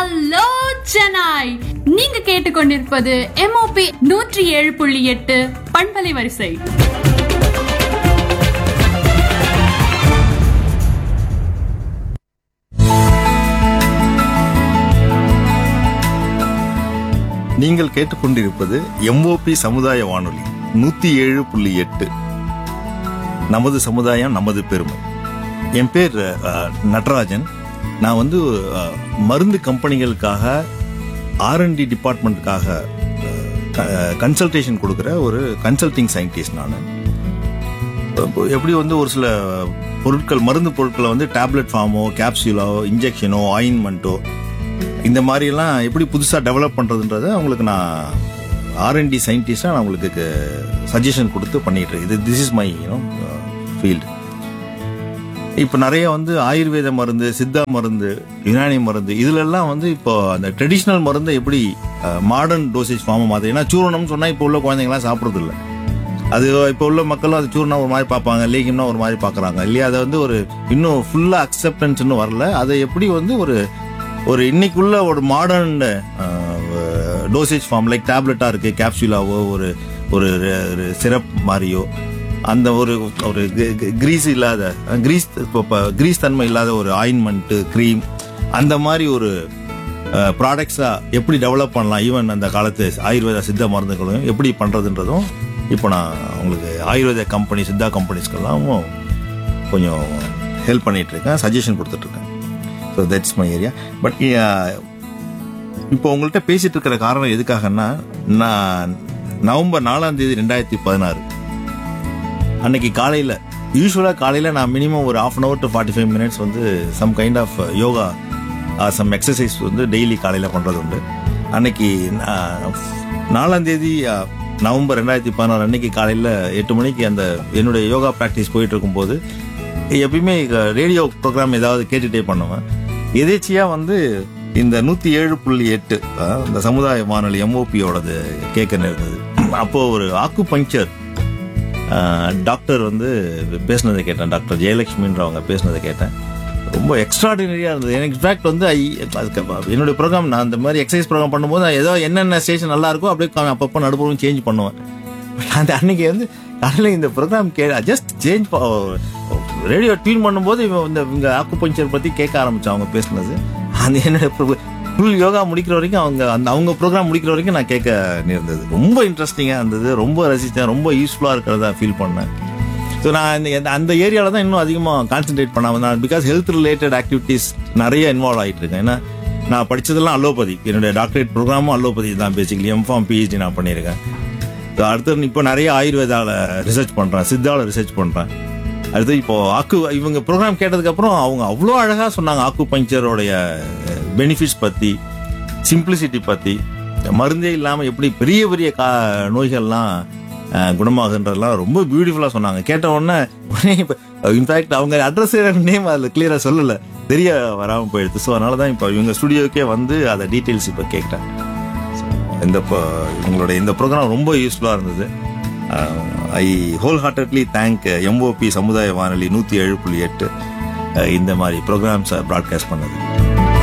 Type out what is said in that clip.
hello சென்னாய் நீங்க கேட்டுக்கொண்டிருப்பது MOP நூற்றி ஏழு புள்ளி எட்டு பண்பலை வரிசை நீங்கள் கேட்டுக்கொண்டிருப்பது எம்ஓபி சமுதாய வானொலி நூத்தி ஏழு புள்ளி எட்டு நமது சமுதாயம் நமது பெருமை என் பேர் அஹ், நடராஜன் நான் வந்து அஹ், மருந்து கம்பெனிகளுக்காக ஆர்என்டி டிபார்ட்மெண்ட்டுக்காக கன்சல்டேஷன் கொடுக்குற ஒரு கன்சல்டிங் சயின்டிஸ்ட் நான் இப்போ எப்படி வந்து ஒரு சில பொருட்கள் மருந்து பொருட்களை வந்து டேப்லெட் ஃபார்மோ கேப்சூலோ இன்ஜெக்ஷனோ ஆயின்மெண்ட்டோ இந்த மாதிரிலாம் எப்படி புதுசாக டெவலப் பண்ணுறதுன்றதை அவங்களுக்கு நான் ஆர்என்டி சயின்டிஸ்டாக நான் உங்களுக்கு சஜஷன் கொடுத்து பண்ணிட்டு இருக்கேன் இது this is my you know field இப்போ நிறைய வந்து ஆயுர்வேத மருந்து சித்தா மருந்து யுனானி மருந்து இதுலெல்லாம் வந்து இப்போ அந்த ட்ரெடிஷ்னல் மருந்தை எப்படி மாடர்ன் டோசேஜ் ஃபார்ம் மாதிரி ஏன்னா சூரணம்னு சொன்னால் இப்போ உள்ள குழந்தைங்களாம் சாப்பிட்றது இல்ல அது இப்போ உள்ள மக்களும் அது சூர்ணம் ஒரு மாதிரி பார்ப்பாங்க லேகியம்னா ஒரு மாதிரி பார்க்குறாங்க இல்லையா அதை வந்து ஒரு இன்னும் ஃபுல்லாக அக்செப்டன்ஸ் இன்னும் வரல அதை எப்படி வந்து ஒரு ஒரு இன்னைக்குள்ள ஒரு மாடர்ன் டோசேஜ் ஃபார்ம் லைக் டேப்லெட்டாக இருக்கு கேப்சூலாவோ ஒரு ஒரு சிரப் மாதிரியோ அந்த ஒரு ஒரு கிரீஸ் இல்லாத கிரீஸ் கிரீஸ் தன்மை இல்லாத ஒரு ஆயின்மெண்ட்டு க்ரீம் அந்த மாதிரி ஒரு ப்ராடக்ட்ஸா எப்படி டெவலப் பண்ணலாம் ஈவன் அந்த காலத்து ஆயுர்வேத சித்த மருந்துகளையும் எப்படி பண்றதுன்றதும் இப்போ நான் உங்களுக்கு ஆயுர்வேத கம்பெனி சித்தா கம்பெனிஸ்க்கெல்லாம் கொஞ்சம் ஹெல்ப் பண்ணிட்டு இருக்கேன் சஜஷன் கொடுத்துட்டு இருக்கேன் so that's my area but இப்போ உங்கள்கிட்ட பேசிட்டு இருக்கிற காரணம் எதுக்காகன்னா நான் நவம்பர் நாலாம் தேதி ரெண்டாயிரத்தி பதினாறு அன்னைக்கு காலையில் யூஸ்வலாக காலையில் நான் மினிமம் ஒரு half an hour to forty five minutes வந்து some kind of yoga some exercise வந்து டெய்லி காலையில் பண்ணுறது உண்டு அன்னைக்கு நான் நாலாம் தேதி அஹ், நவம்பர் ரெண்டாயிரத்தி பதினாறு அன்னைக்கு காலையில் எட்டு மணிக்கு அந்த என்னுடைய யோகா ப்ராக்டிஸ் போயிட்டு இருக்கும்போது எப்பயுமே ரேடியோ ப்ரோக்ராம் ஏதாவது கேட்டுட்டே பண்ணுவேன் எதேச்சியாக வந்து இந்த நூற்றி ஏழு புள்ளி எட்டு அஹ், இந்த சமுதாய வானொலி எம்ஓபியோடது கேட்க நேர்ந்தது அப்போது ஒரு ஆக்கு பஞ்சர் டாக்டர் வந்து பேசுனதை கேட்டேன் டாக்டர் ஜெயலட்சுமின்றவங்க பேசுனதை கேட்டேன் ரொம்ப எக்ஸ்ட்ராடினரியாக இருந்தது எனக்கு இன்ஃபேக்ட் வந்து ஐ அதுக்கு என்னுடைய ப்ரோக்ராம் நான் அந்த மாதிரி எக்ஸசைஸ் ப்ரோக்ராம் பண்ணும்போது நான் ஏதோ என்னென்ன ஸ்டேஷன் நல்லா இருக்கோ அப்படியே கா- அப்பப்போ நடுப்புறம் சேஞ்ச் பண்ணுவேன் But அந்த அன்னைக்கு வந்து காலையில் இந்த ப்ரோக்ராம் கே ஜஸ்ட் சேஞ்ச் ரேடியோ டியூன் பண்ணும்போது இவன் இந்த இவங்க ஆக்கு பஞ்சர் பற்றி கேட்க ஆரம்பிச்சான் அவங்க பேசுனது அந்த என்னோட ஃபுல் யோகா முடிக்கிற வரைக்கும் அவங்க அந்த அவங்க ப்ரோக்ராம் முடிக்கிற வரைக்கும் நான் கேட்க நேர்ந்தது ரொம்ப இன்ட்ரெஸ்டிங்காக இருந்தது ரொம்ப ரசித்தேன் ரொம்ப யூஸ்ஃபுல்லாக இருக்கிறதா ஃபீல் பண்ணேன் ஸோ நான் இந்த- இந்த- அந்த ஏரியாவில் தான் இன்னும் அதிகமாக கான்சென்ட்ரேட் பண்ணாமல் நான் பிகாஸ் ஹெல்த் ரிலேட்டட் ஆக்டிவிட்டீஸ் நிறைய இன்வால்வ் ஆகிட்டு இருக்கேன் ஏன்னா நான் படிச்சதெல்லாம் அலோபதி என்னுடைய டாக்டரேட் ப்ரோக்ராமும் அலோபதி தான் பேசிக்கலி எம்ஃபார்ம் பிஹெச்டி நான் பண்ணியிருக்கேன் So அடுத்து இப்போ நிறைய ஆயுர்வேதாவில் ரிசர்ச் பண்ணுறேன் சித்தாவில் ரிசர்ச் பண்ணுறேன் அடுத்து இப்போ ஆக்கு இவங்க ப்ரோக்ராம் கேட்டதுக்கப்புறம் அவங்க அவ்வளோ அழகாக சொன்னாங்க ஆக்கு பஞ்சரோடைய பெனிஃபிட்ஸ் பற்றி சிம்பிளிசிட்டி பற்றி மருந்தே இல்லாமல் எப்படி பெரிய பெரிய கா நோய்கள்லாம் அஹ், குணமாகுன்றதெல்லாம் ரொம்ப பியூட்டிஃபுல்லாக சொன்னாங்க கேட்ட உடனே உடனே இப்போ இன்ஃபேக்ட் அவங்க அட்ரஸ் நேம் அதில் கிளியராக சொல்லலை தெரிய வராமல் போயிடுது ஸோ அதனால தான் இப்போ இவங்க ஸ்டுடியோக்கே வந்து அதை டீட்டெயில்ஸ் இப்போ கேட்குறேன் இந்த ப- உங்களுடைய இந்த ப்ரோக்ராம் ரொம்ப யூஸ்ஃபுல்லாக இருந்தது I whole heartedly thank MOP சமுதாய வானொலி நூற்றி ஏழு புள்ளி எட்டு இந்த மாதிரி ப்ரோக்ராம்ஸை ப்ராட்காஸ்ட் பண்ணது